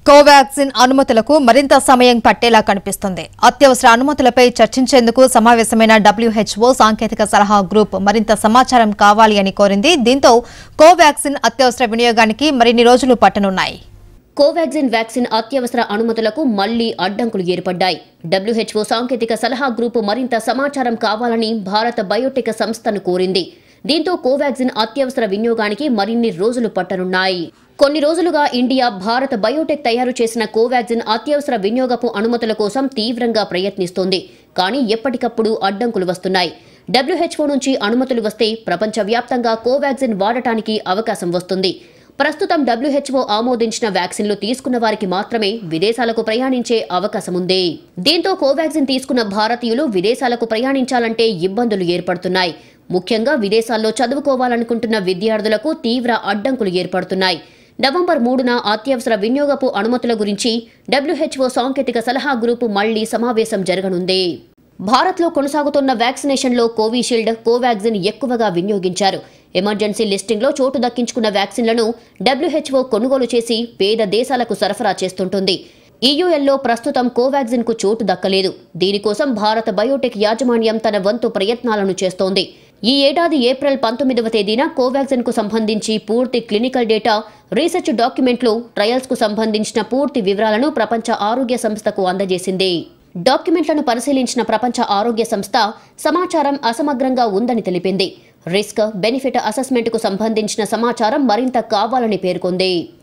కోవాక్సిన్ అనుమతులకు మరింత సమయం పట్టేలా కనిపిస్తుంది అత్యవసర అనుమతులపై చర్చించేందుకు సమావేశమైన డబ్ల్యూహెచ్ఓ సాంకేతిక సలహా గ్రూప్ మరింత సమాచారం కావాలి అని కోరింది దీంతో కోవాక్సిన్ అత్యవసర వినియోగానికి మరిన్ని రోజులు పట్టనున్నాయి కోవాక్సిన్ వ్యాక్సిన్ అత్యవసర అనుమతులకు మళ్లీ అడ్డంకులు ఏర్పడ్డాయి డబ్ల్యూహెచ్ఓ సాంకేతిక సలహా గ్రూపు మరింత సమాచారం కావాలని భారత బయోటెక్ సంస్థను కోరింది దీంతో కోవాక్సిన్ అత్యవసర వినియోగానికి మరిన్ని రోజులు పట్టనున్నాయి కొన్ని రోజులుగా ఇండియా భారత బయోటెక్ తయారు చేసిన కోవాక్సిన్ అత్యవసర వినియోగపు అనుమతుల కోసం తీవ్రంగా ప్రయత్నిస్తోంది కానీ ఎప్పటికప్పుడు అడ్డంకులు వస్తున్నాయి డబ్ల్యూహెచ్ఓ నుంచి అనుమతులు వస్తే ప్రపంచవ్యాప్తంగా కోవాక్సిన్ వాడటానికి అవకాశం వస్తుంది ప్రస్తుతం డబ్ల్యూహెచ్ఓ ఆమోదించిన వ్యాక్సిన్లు తీసుకున్న వారికి మాత్రమే విదేశాలకు ప్రయాణించే అవకాశం ఉంది దీంతో కోవాక్సిన్ తీసుకున్న భారతీయులు విదేశాలకు ప్రయాణించాలంటే ఇబ్బందులు ఏర్పడుతున్నాయి ముఖ్యంగా విదేశాల్లో చదువుకోవాలనుకుంటున్న విద్యార్థులకు తీవ్ర అడ్డంకులు ఏర్పడుతున్నాయి నవంబర్ మూడున అత్యవసర వినియోగపు అనుమతుల గురించి డబ్ల్యూహెచ్ఓ సాంకేతిక సలహా గ్రూపు మళ్లీ సమావేశం జరగనుంది భారత్లో కొనసాగుతున్న వ్యాక్సినేషన్లో కోవిషీల్డ్ కోవాక్సిన్ ఎక్కువగా వినియోగించారు ఎమర్జెన్సీ లిస్టింగ్లో చోటు దక్కించుకున్న వ్యాక్సిన్లను డబ్ల్యూహెచ్ఓ కొనుగోలు చేసి పేద దేశాలకు సరఫరా చేస్తుంటుంది ఈయూఎల్లో ప్రస్తుతం కోవాక్సిన్ కు చోటు దక్కలేదు దీనికోసం భారత బయోటెక్ యాజమాన్యం తన వంతు ప్రయత్నాలను చేస్తోంది ఈ ఏడాది ఏప్రిల్ పంతొమ్మిదవ తేదీన కోవాక్సిన్ కు సంబంధించి పూర్తి క్లినికల్ డేటా రీసెర్చ్ డాక్యుమెంట్లు ట్రయల్స్ కు సంబంధించిన పూర్తి వివరాలను ప్రపంచ ఆరోగ్య సంస్థకు అందజేసింది డాక్యుమెంట్లను పరిశీలించిన ప్రపంచ ఆరోగ్య సంస్థ సమాచారం అసమగ్రంగా ఉందని తెలిపింది రిస్క్ బెనిఫిట్ అసెస్మెంట్కు సంబంధించిన సమాచారం మరింత కావాలని పేర్కొంది